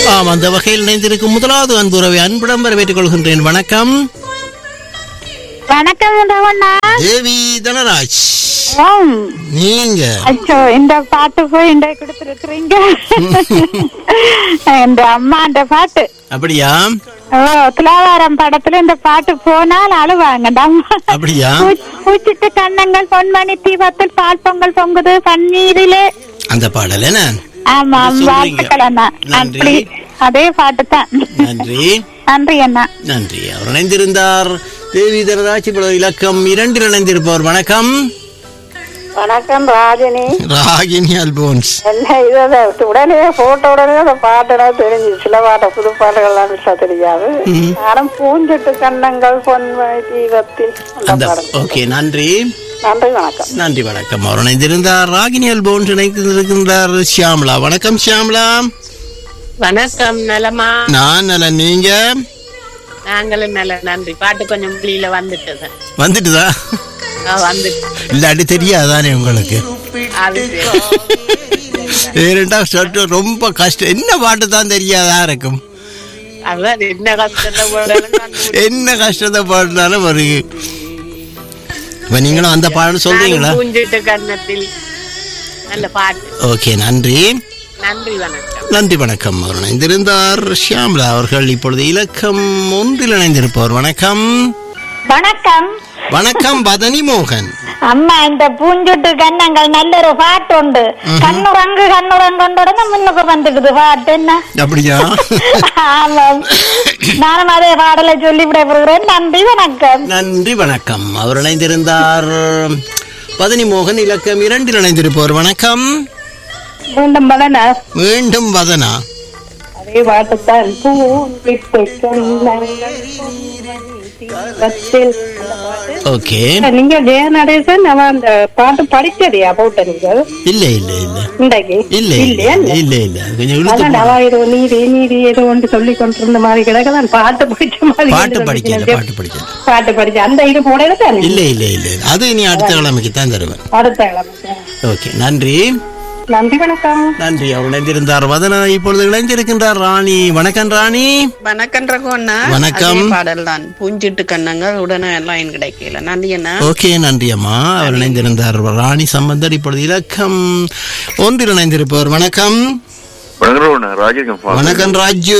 ஆம் அந்த வகையில் இணைந்திருக்கும் முதலாவது அன்புறவை அன்புடன் வரவேற்றுக் கொள்கின்றேன் வணக்கம் வணக்கம் ரவண்ணா தேவி தனராஜ் ஓம் நீங்க அச்சோ இந்த பாட்டு போய் இந்த கொடுத்துருக்குறீங்க இந்த அம்மா இந்த பாட்டு அப்படியா ஓ துலாவாரம் படத்துல இந்த பாட்டு போனால் அழுவாங்க இந்த அம்மா அப்படியா பூ- பூச்சிட்டு கண்ணங்கள் பொன்மணி தீபத்தில் பால் பொங்கல் பொங்குது பன்னீரிலே அந்த பாடல் என்ன ஆமா சொல்றீங்க. வாழ்த்துக்கள் அண்ணா நன்றி. அப்படி அதே பாட்டு தான் நன்றி நன்றி அண்ணா நன்றி அவர் இணைந்திருந்தார் தேவி தனராஜ் இப்பொழுது இலக்கம் இரண்டில் இணைந்திருப்பவர் வணக்கம் வணக்கம் ராஜினி ராகினி அல்போன்ஸ் என்ன இதை உடனே போட்ட உடனே அந்த பாட்டெல்லாம் தெரிஞ்சு சில பாட்ட புது பாட்டுகள்லாம் பெருசா தெரியாது நானும் பூஞ்செட்டு கண்ணங்கள் பொன்மணி தீபத்தில் அந்த அந்த பாடல் ஓகே நன்றி நன்றி வணக்கம் நன்றி வணக்கம் அவர் இணைந்திருந்தார் ராகினி அல்போன்ஸ் இணைந்திருக்கின்றார் ஷியாம்லா வணக்கம் ஷியாம்லா வணக்கம் நலமா நான் நல்ல நீங்க நாங்களும் நல்ல நன்றி பாட்டு கொஞ்சம் வெளியில வந்துட்டது வந்துட்டுதா ஆ, வந்துட்டு இல்லாட்டி தெரியாதானே உங்களுக்கு அது சரி. ஏனெண்டா சற்று ரொம்ப கஷ்டம் என்ன பாட்டு தான் தெரியாதா இருக்கும் அதான் என்ன கஷ்டத்தை போடணும் நான் என்ன கஷ்டத்தை பாடினாலும் வருது இப்ப நீங்களும் அந்த பாடல் சொல்றீங்களா நானும் பூஞ்சிட்டு கன்னத்தில் நல்ல பாட்டு ஓகே நன்றி நன்றி வணக்கம் நன்றி வணக்கம் அவர் இணைந்திருந்தார் ஷியாம்லா அவர்கள் இப்பொழுது இலக்கம் ஒன்றில் இணைந்திருப்பவர் வணக்கம் வணக்கம் வணக்கம் பதனி மோகன் அம்மா இந்த பூஞ்சுட்டு கண்ணங்கள் நல்ல ஒரு பாட்டு உண்டு கண்ணுறங்கு கண்ணுறங்குன்றோட முன்னுக்கு வந்துடுது பாட்டு என்ன அப்படியா ஆமாம் நானும் அதே பாடலை சொல்லி விடைபெறுகிறேன் நன்றி வணக்கம் நன்றி வணக்கம் அவர் இணைந்திருந்தார் பதனி மோகன் இலக்கம் இரண்டில் இணைந்திருப்பவர் வணக்கம் மீண்டும் பலனா மீண்டும் வதனா அதே பாட்டுத்தான் பூஞ்சிட்டு கண்ணங்கள் தீபத்தில் ஓகே நீங்க ஜெய நடேசன் அவன் அந்த பாட்டு படிச்சதையா போட்ட நீங்கள் இல்ல இல்ல இல்ல இன்றைக்கு இல்ல இல்ல இல்லையா இல்ல இல்ல அது கொஞ்சம் இழுத்து அதான் போ- அவ ஏதோ நீதி நீதி ஏதோ ஒன்று சொல்லி கொண்டிருந்த மாதிரி கிடக்குதான் பாட்டு படிச்ச மாதிரி பாட்டு எழுதி படிக்கல வச்சிருக்கேன். பாட்டு படிக்கல பாட்டு படிச்ச அந்த இது போடல தானே இல்ல இல்ல இல்ல இல்ல. அது நீ அடுத்த கிழமைக்கு தான் தருவேன் அடுத்த கிழமை ஓகே நன்றி நன்றி வணக்கம் நன்றி அவர் இணைந்திருந்தார் வதனா இப்பொழுது இணைந்திருக்கின்றார் ராணி வணக்கம் ராணி வணக்கம் ரகுவண்ணா வணக்கம். அதே பாடல் தான் பூஞ்சிட்டு கண்ணங்கள் உடனே லைன் கிடைக்கல நன்றி அண்ணா ஓகே நன்றி அம்மா அவர் இணைந்திருந்தார் ராணி சம்பந்தர் இப்பொழுது இலக்கம் ஒன்றில் இணைந்திருப்பவர் வணக்கம் வணக்கம் ராஜேஷ் வணக்கம் ராஜு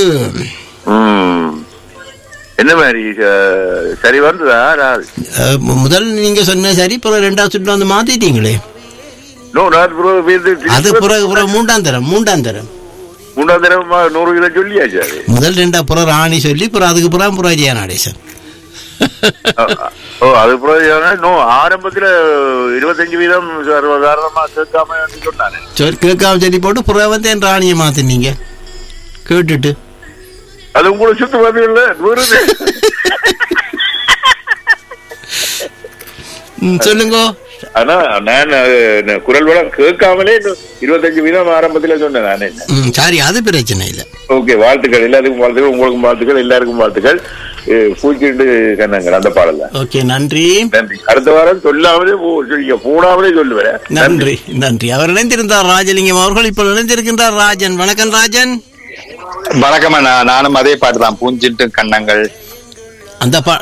ம் என்ன மாதிரி அஹ், சரி வந்ததா ரா- அஹ், மு- முதல் நீங்க சொன்ன சரி பிறகு ரெண்டாவது சுற்று வந்து மாத்திட்டீங்களே நோ நான் பிறகு வீட்டு அது பிறகு பிறகு மூன்றாம் தரம் மூன்றாம் தரம் மூணாம் தடவை நூறு கிலோ சொல்லியாச்சு அது முதல் ரெண்டா புறம் ராணி சொல்லி பிறகு அதுக்கு புறம் புறம் ஜெயா நடேசன் அஹ், ஓ அது பிறகு ஏன்னா, நோ ஆரம்பத்துல இருபத்தஞ்சு வீதம் சர்வசாதாரணமா சேர்க்காம வந்து சொன்னானே சொல் கேட்காம சொல்லி போட்டு புறம் வந்து என் ராணியை மாத்தினீங்க கேட்டுட்டு அது உங்களுக்கு சுத்து வந்து இல்ல நூறு ம், சொல்லுங்க ஆனா நான் அஹ், நான் குரல் வளம் கேட்காமலே இன்னும் இருபத்தஞ்சு வீதம் ஆரம்பத்துல சொன்னேன் நானே ம், சரி அது பிரச்சனை இல்லை ஓகே வாழ்த்துக்கள் எல்லாத்துக்கும் வாழ்த்துக்கள் உங்களுக்கும் வாழ்த்துக்கள் எல்லாருக்கும் வாழ்த்துக்கள் அஹ், பூச்சிண்டு கண்ணங்கள் அந்த பாடல ஓகே நன்றி நன்றி அடுத்த வாரம் சொல்லாமலே போ- சொல்லிக்க போடாமலே சொல்லுவேன் நன்றி நன்றி அவர் இணைந்திருந்தார் ராஜலிங்கம் அவர்கள் இப்போ இணைந்திருக்கின்றார் ராஜன் வணக்கம் ராஜன் வணக்கம் அண்ணா நானும் அதே பாட்டு தான் பூஞ்சிட்டு கண்ணங்கள் அந்த பா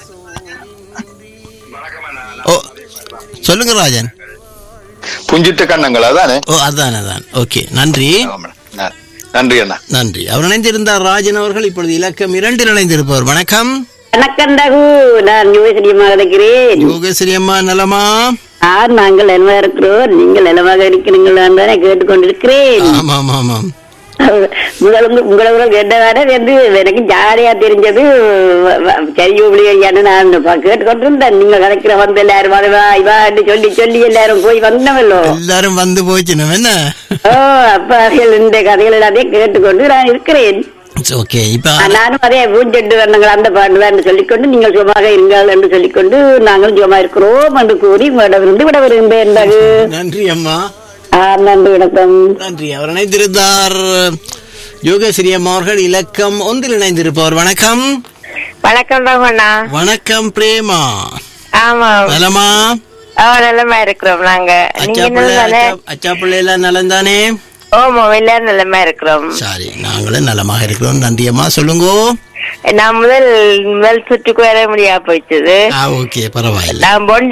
ஓ சொல்லுங்க ராஜன் பூஞ்சிட்டு கண்ணங்கள் அதானே ஓ அதான் அதான் ஓகே நன்றி ஆமாம். ந- நன்றி அண்ணா நன்றி அவர் இணைந்திருந்தார் ராஜன் அவர்கள் இப்பொழுது இலக்கம் இரண்டில் இணைந்திருப்பவர் வணக்கம் வணக்கம் ரகு நான் யோசனியமாக இருக்கிறேன் யோகேஸ்வரி அம்மா நலமா ஆர் நாங்கள் நலமாக இருக்கிறோம் நீங்கள் நலமாக இருக்கிறீங்களா தானே கேட்டுக்கொண்டிருக்கிறேன் ஆமாம் ஆமாம் உங்கள் உங்களை உங்களை கேட்டதானே வந்து எனக்கு ஜாலியா தெரிஞ்சது வ- வ- சரியோ விளையாடியான்னு நான் ப- கேட்டுக்கொண்டிருந்தேன் நீங்க கதைக்கிற வந்து எல்லாரும் வருவா இவா என்று சொல்லி சொல்லி எல்லாரும் போய் வந்தவல்லோ எல்லாரும் வந்து போச்சு நம்ம என்ன ஓ அப்ப அவர்கள் இந்த கதைகள் எல்லாத்தையும் கேட்டுக்கொண்டு நான் இருக்கிறேன் ஓகே இப்ப நானும் அதே பூஞ்செட்டு வண்ணங்கள் அந்த பாட்டு தான் சொல்லிக்கொண்டு நீங்கள் சுகமாக இருங்கள் என்று சொல்லிக்கொண்டு நாங்களும் சுகமா இருக்கிறோம் என்று கூறி உங்களிடமிருந்து விட வருகின்றேன் ரகு. நன்றி அம்மா ஆ, நன்றி வணக்கம் நன்றி அவர் இணைந்திருந்தார் யோகேஸ்வரி அம்மா அவர்கள் இலக்கம் ஒன்றில் இணைந்திருப்பவர் வணக்கம் வணக்கம் ரகுண்ணா வணக்கம் பிரேமா ஆமா நலமா ஆ நல்லமா இருக்கிறோம் நாங்க அச்சா நீங்க பிள்ளை தானே அச்சா- அச்சா பிள்ளை எல்லாம் நலம் தானே ஓமா எல்லாரும் நல்லமா இருக்கிறோம் சரி நாங்களும் நலமாக இருக்கிறோம் நன்றியம்மா சொல்லுங்க நான் முதல் முதல் சுற்றுக்கு வர முடியா போயிட்டது ஆ ஓகே பரவாயில்லை நான் பொண்டி